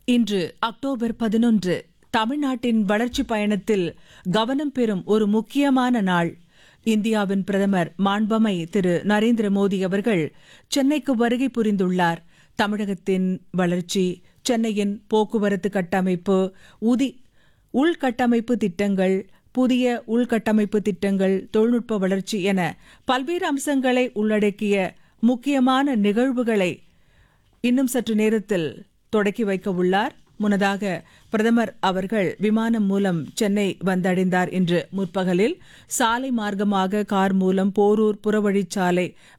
இன்று அக்டோபர் பதினொன்று தமிழ்நாட்டின் வளர்ச்சி பயணத்தில் கவனம் பெறும் ஒரு முக்கியமான நாள் இந்தியாவின் பிரதமர் மாண்பமை திரு நரேந்திர மோடி அவர்கள் சென்னைக்கு வருகை புரிந்துள்ளார் தமிழகத்தின் வளர்ச்சி சென்னையின் போக்குவரத்து கட்டமைப்பு உதி உள்கட்டமைப்பு திட்டங்கள் புதிய உள்கட்டமைப்பு திட்டங்கள் தொழில்நுட்ப வளர்ச்சி என பல்வேறு அம்சங்களை உள்ளடக்கிய முக்கியமான நிகழ்வுகளை இன்னும் சற்று நேரத்தில் தொடக்கி வைக்க உள்ளார் முன்னதாக பிரதமர் அவர்கள் விமானம் மூலம் சென்னை வந்தடைந்தார் இன்று முற்பகலில் சாலை மார்க்கமாக கார் மூலம் போரூர் புறவழிச்சாலை